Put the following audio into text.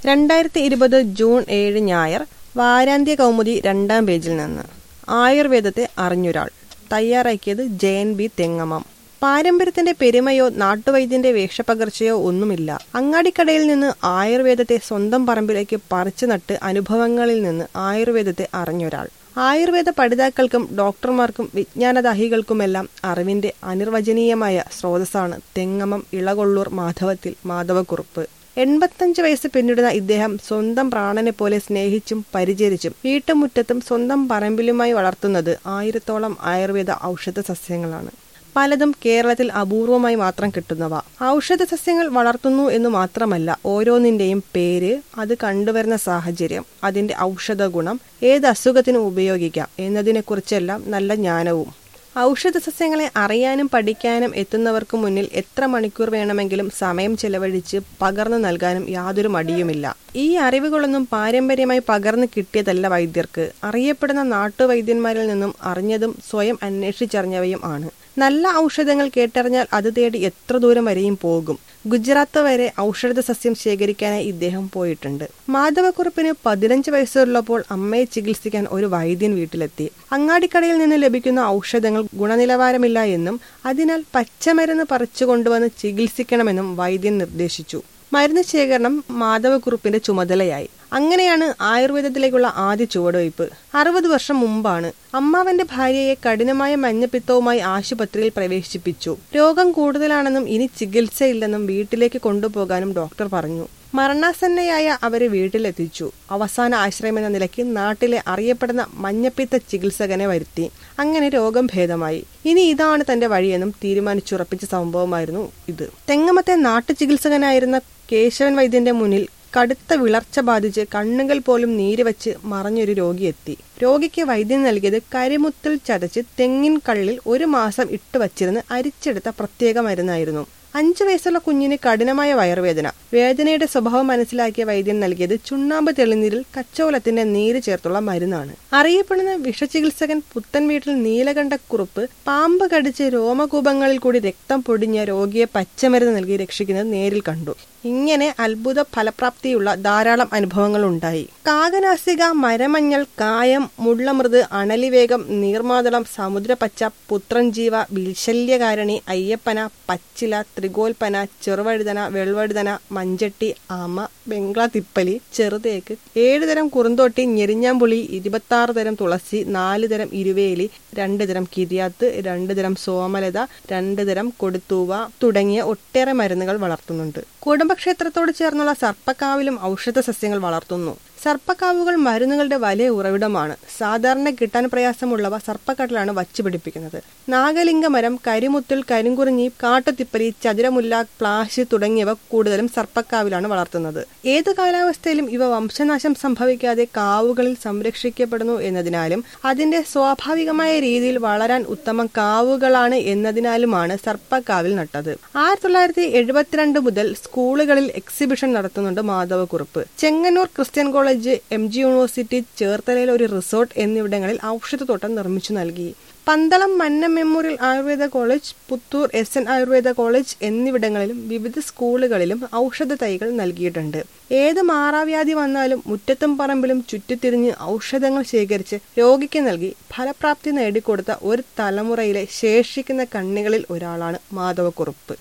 രണ്ടായിരത്തി ഇരുപത് ജൂൺ ഏഴ് ഞായർ വാരാന്ത്യ കൗമുദി രണ്ടാം പേജിൽ നിന്ന് ആയുർവേദത്തെ അറിഞ്ഞൊരാൾ തയ്യാറാക്കിയത് ജയൻ ബി തെങ്ങമം പാരമ്പര്യത്തിന്റെ പെരുമയോ നാട്ടുവൈദ്യന്റെ വേഷപ്പകർച്ചയോ ഒന്നുമില്ല അങ്ങാടിക്കടയിൽ നിന്ന് ആയുർവേദത്തെ സ്വന്തം പറമ്പിലേക്ക് പറിച്ചു നട്ട് അനുഭവങ്ങളിൽ നിന്ന് ആയുർവേദത്തെ അറിഞ്ഞൊരാൾ ആയുർവേദ പഠിതാക്കൾക്കും ഡോക്ടർമാർക്കും വിജ്ഞാനദാഹികൾക്കുമെല്ലാം അറിവിന്റെ അനിർവചനീയമായ സ്രോതസ്സാണ് തെങ്ങമം ഇളകൊള്ളൂർ മാധവത്തിൽ മാധവക്കുറുപ്പ് എൺപത്തഞ്ച് വയസ്സ് പിന്നിടുന്ന ഇദ്ദേഹം സ്വന്തം പ്രാണനെ പോലെ സ്നേഹിച്ചും പരിചരിച്ചും വീട്ടുമുറ്റത്തും സ്വന്തം പറമ്പിലുമായി വളർത്തുന്നത് ആയിരത്തോളം ആയുർവേദ ഔഷധ സസ്യങ്ങളാണ് പലതും കേരളത്തിൽ അപൂർവമായി മാത്രം കിട്ടുന്നവ ഔഷധ സസ്യങ്ങൾ വളർത്തുന്നു എന്ന് മാത്രമല്ല ഓരോന്നിന്റെയും പേര് അത് കണ്ടുവരുന്ന സാഹചര്യം അതിന്റെ ഔഷധ ഗുണം ഏത് അസുഖത്തിനും ഉപയോഗിക്കാം എന്നതിനെക്കുറിച്ചെല്ലാം നല്ല ജ്ഞാനവും ഔഷധ സസ്യങ്ങളെ അറിയാനും പഠിക്കാനും എത്തുന്നവർക്ക് മുന്നിൽ എത്ര മണിക്കൂർ വേണമെങ്കിലും സമയം ചെലവഴിച്ച് പകർന്നു നൽകാനും യാതൊരു മടിയുമില്ല ഈ അറിവുകളൊന്നും പാരമ്പര്യമായി പകർന്നു കിട്ടിയതല്ല വൈദ്യർക്ക് അറിയപ്പെടുന്ന നാട്ടുവൈദ്യന്മാരിൽ നിന്നും അറിഞ്ഞതും സ്വയം അന്വേഷിച്ചറിഞ്ഞവയും ആണ് നല്ല ഔഷധങ്ങൾ കേട്ടറിഞ്ഞാൽ അത് തേടി എത്ര ദൂരം വരെയും പോകും ഗുജറാത്ത് വരെ ഔഷധ സസ്യം ശേഖരിക്കാനായി ഇദ്ദേഹം പോയിട്ടുണ്ട് മാധവക്കുറുപ്പിന് പതിനഞ്ച് വയസ്സുള്ളപ്പോൾ അമ്മയെ ചികിത്സിക്കാൻ ഒരു വൈദ്യൻ വീട്ടിലെത്തി അങ്ങാടിക്കടയിൽ നിന്ന് ലഭിക്കുന്ന ഔഷധങ്ങൾ ഗുണനിലവാരമില്ല എന്നും അതിനാൽ പച്ചമരുന്ന് പറിച്ചു കൊണ്ടുവന്ന് ചികിത്സിക്കണമെന്നും വൈദ്യൻ നിർദ്ദേശിച്ചു മരുന്ന് ശേഖരണം മാധവക്കുറുപ്പിന്റെ ചുമതലയായി അങ്ങനെയാണ് ആയുർവേദത്തിലേക്കുള്ള ആദ്യ ചുവടുവയ്പ് അറുപത് വർഷം മുമ്പാണ് അമ്മാവന്റെ ഭാര്യയെ കഠിനമായ മഞ്ഞപ്പിത്തവുമായി ആശുപത്രിയിൽ പ്രവേശിപ്പിച്ചു രോഗം കൂടുതലാണെന്നും ഇനി ചികിത്സയില്ലെന്നും വീട്ടിലേക്ക് കൊണ്ടുപോകാനും ഡോക്ടർ പറഞ്ഞു മരണാസന്നയായ അവരെ വീട്ടിലെത്തിച്ചു അവസാന ആശ്രയമെന്ന നിലയ്ക്ക് നാട്ടിലെ അറിയപ്പെടുന്ന മഞ്ഞപ്പിത്ത ചികിത്സകനെ വരുത്തി അങ്ങനെ രോഗം ഭേദമായി ഇനി ഇതാണ് തന്റെ വഴിയെന്നും തീരുമാനിച്ചുറപ്പിച്ച സംഭവമായിരുന്നു ഇത് തെങ്ങമത്തെ നാട്ടു ചികിത്സകനായിരുന്ന കേശവൻ വൈദ്യന്റെ മുന്നിൽ കടുത്ത വിളർച്ച ബാധിച്ച് കണ്ണുകൾ പോലും നീര് വെച്ച് മറഞ്ഞൊരു രോഗിയെത്തി രോഗിക്ക് വൈദ്യം നൽകിയത് കരിമുത്തിൽ ചതച്ച് തെങ്ങിൻ കള്ളിൽ ഒരു മാസം ഇട്ട് വച്ചിരുന്ന് അരിച്ചെടുത്ത പ്രത്യേക മരുന്നായിരുന്നു അഞ്ചു വയസ്സുള്ള കുഞ്ഞിന് കഠിനമായ വയറുവേദന വേദനയുടെ സ്വഭാവം മനസ്സിലാക്കിയ വൈദ്യൻ നൽകിയത് ചുണ്ണാമ്പ് തെളിനീരിൽ കച്ചോലത്തിന്റെ നീര് ചേർത്തുള്ള മരുന്നാണ് അറിയപ്പെടുന്ന വിഷചികിത്സകൻ പുത്തൻ വീട്ടിൽ നീലകണ്ഠക്കുറുപ്പ് പാമ്പ് കടിച്ച് രോമകൂപങ്ങളിൽ കൂടി രക്തം പൊടിഞ്ഞ രോഗിയെ പച്ചമരുന്ന് നൽകി രക്ഷിക്കുന്നത് നേരിൽ കണ്ടു ഇങ്ങനെ അത്ഭുത ഫലപ്രാപ്തിയുള്ള ധാരാളം അനുഭവങ്ങൾ ഉണ്ടായി കാകനാസിക മരമഞ്ഞൾ കായം മുള്ളമൃത് അണലിവേഗം നീർമാതളം സമുദ്രപച്ച പുത്രൻജീവ വിൽശല്യകാരണി അയ്യപ്പന പച്ചില ത്രികോൽപ്പന ചെറുവഴുതന വെൾവഴുതന മഞ്ചട്ടി ആമ ബംഗ്ലാ തിപ്പലി ചെറുതേക്ക് ഏഴുതരം കുറുന്തോട്ടി ഞെരിഞ്ഞാമ്പുളി ഇരുപത്താറ് തരം തുളസി നാല് തരം ഇരുവേലി രണ്ട് തരം കിരിയാത്ത് രണ്ട് തരം സോമലത രണ്ട് തരം കൊടുത്തൂവ തുടങ്ങിയ ഒട്ടേറെ മരുന്നുകൾ വളർത്തുന്നുണ്ട് കുടുംബക്ഷേത്രത്തോട് ചേർന്നുള്ള സർപ്പക്കാവിലും ഔഷധ സസ്യങ്ങൾ വളർത്തുന്നു സർപ്പക്കാവുകൾ മരുന്നുകളുടെ വലിയ ഉറവിടമാണ് സാധാരണ കിട്ടാൻ പ്രയാസമുള്ളവ സർപ്പക്കാട്ടിലാണ് വച്ചു പിടിപ്പിക്കുന്നത് നാഗലിംഗമരം കരിമുത്തിൽ കരിങ്കുറിഞ്ഞി കാട്ടുതിപ്പലി ചതുരമുല്ല പ്ലാശ് തുടങ്ങിയവ കൂടുതലും സർപ്പക്കാവിലാണ് വളർത്തുന്നത് ഏത് കാലാവസ്ഥയിലും ഇവ വംശനാശം സംഭവിക്കാതെ കാവുകളിൽ സംരക്ഷിക്കപ്പെടുന്നു എന്നതിനാലും അതിന്റെ സ്വാഭാവികമായ രീതിയിൽ വളരാൻ ഉത്തമം കാവുകളാണ് എന്നതിനാലുമാണ് സർപ്പക്കാവിൽ നട്ടത് ആയിരത്തി തൊള്ളായിരത്തി എഴുപത്തിരണ്ട് മുതൽ സ്കൂളുകളിൽ എക്സിബിഷൻ നടത്തുന്നുണ്ട് Madhavakurup Chengannur Christian college M G university ചേർത്തലയിൽ ഒരു റിസോർട്ട് എന്നിവിടങ്ങളിൽ ഔഷധത്തോട്ടം നിർമ്മിച്ചു നൽകി Pandalam Manna memorial Ayurveda college Puthur S N Ayurveda college എന്നിവിടങ്ങളിലും വിവിധ സ്കൂളുകളിലും ഔഷധ തൈകൾ നൽകിയിട്ടുണ്ട് ഏത് മാറാവ്യാധി വന്നാലും മുറ്റത്തും പറമ്പിലും ചുറ്റിത്തിരിഞ്ഞ് ഔഷധങ്ങൾ ശേഖരിച്ച് രോഗിക്ക് നൽകി ഫലപ്രാപ്തി നേടിക്കൊടുത്ത ഒരു തലമുറയിലെ ശേഷിക്കുന്ന കണ്ണികളിൽ ഒരാളാണ് മാധവക്കുറുപ്പ്